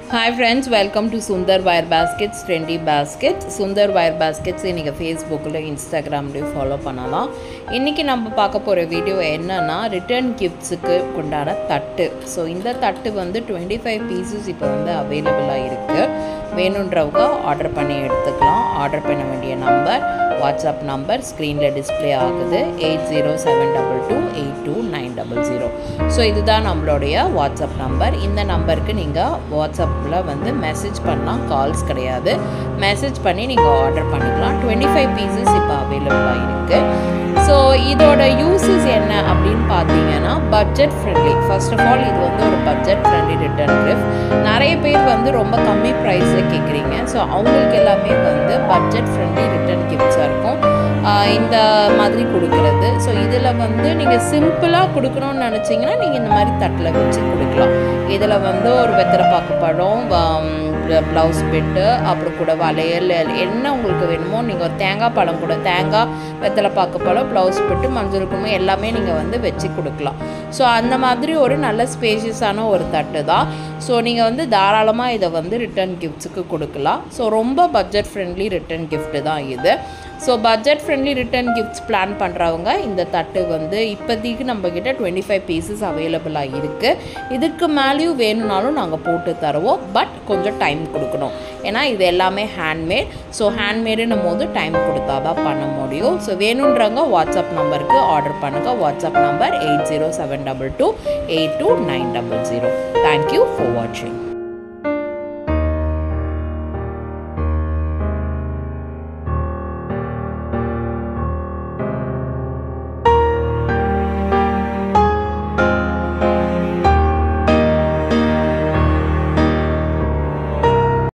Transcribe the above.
hi friends welcome to Sundar wire baskets trendy baskets Sundar wire baskets நீங்கள் ஃபேஸ்புக்கில் இன்ஸ்டாகிராம்லேயும் follow பண்ணலாம் இன்றைக்கி நம்ம பார்க்க போகிற வீடியோ என்னன்னா ரிட்டர்ன் கிஃப்ட்ஸுக்கு உண்டான தட்டு ஸோ இந்த தட்டு வந்து டுவெண்ட்டி ஃபைவ் பீசஸ் இப்போ வந்து அவைலபிளாக இருக்குது வேணுன்றவங்க ஆர்டர் பண்ணி எடுத்துக்கலாம் ஆர்டர் பண்ண வேண்டிய நம்பர் வாட்ஸ்அப் நம்பர் ஸ்க்ரீனில் டிஸ்ப்ளே ஆகுது eight zero seven double two eight two nine double zero so இதுதான் நம்மளுடைய வாட்ஸ்அப் நம்பர் இந்த நம்பருக்கு நீங்கள் வாட்ஸ்அப்பில் வந்து மெசேஜ் பண்ணலாம் கால்ஸ் கிடையாது மெசேஜ் பண்ணி நீங்கள் ஆர்டர் பண்ணிக்கலாம் டுவெண்ட்டி ஃபைவ் பீசஸ் இப்போ அவைலபிளாக இருக்குது ஸோ இதோட யூசஸ் என்ன அப்படின்னு பார்த்தீங்கன்னா budget friendly first of all இது வந்து ஒரு பட்ஜெட் ஃப்ரெண்ட்லி ரிட்டர்ன் கிஃப்ட் நிறைய பேர் வந்து ரொம்ப கம்மி ப்ரைஸில் கேட்குறீங்க ஸோ அவங்களுக்கு எல்லாமே வந்து பட்ஜெட் ஃப்ரெண்ட்லி ரிட்டர்ன் கிஃப்ட்ஸாக இருக்கும் ஆஹ் இந்த மாதிரி கொடுக்குறது ஸோ இதில் வந்து நீங்கள் சிம்பிளாக கொடுக்கணும்னு நினச்சிங்கன்னா நீங்கள் இந்த மாதிரி தட்டில் வச்சு கொடுக்கலாம் இதில் வந்து ஒரு வெத்தலை பாக்கு பழம் ப்ளவுஸ் பிட்டு அப்புறம் கூட வளையல் என்ன உங்களுக்கு வேணுமோ நீங்கள் ஒரு தேங்காய் பழம் கூட தேங்காய் வெத்தலை பாக்கு பழம் ப்ளவுஸ் பிட்டு மஞ்சள் குங்குமம் எல்லாமே நீங்கள் வந்து வச்சு கொடுக்கலாம் ஸோ அந்த மாதிரி ஒரு நல்ல ஸ்பேஷியஸான ஒரு தட்டு தான் ஸோ நீங்கள் வந்து தாராளமாக இதை வந்து ரிட்டர்ன் கிஃப்ட்ஸுக்கு கொடுக்கலாம் ஸோ ரொம்ப பட்ஜெட் ஃப்ரெண்ட்லி ரிட்டர்ன் கிஃப்ட்டு தான் இது so budget friendly return gifts plan பண்ணுறவங்க இந்த தட்டு வந்து இப்போதைக்கு நம்மக்கிட்ட டுவெண்ட்டி ஃபைவ் பீசஸ் அவைலபிளாக இருக்குது இதுக்கு மேலேயும் வேணும்னாலும் நாங்கள் போட்டு தருவோம் பட் கொஞ்சம் டைம் கொடுக்கணும் ஏன்னா இது எல்லாமே ஹேண்ட்மேட் ஸோ ஹேண்ட்மேடுன்னும் போது டைம் கொடுத்தா தான் பண்ண முடியும் ஸோ வேணுன்றவங்க வாட்ஸ்அப் நம்பருக்கு ஆர்டர் பண்ணுங்கள் WhatsApp number eight zero seven double two eight two nine double zero thank you for வாட்சிங்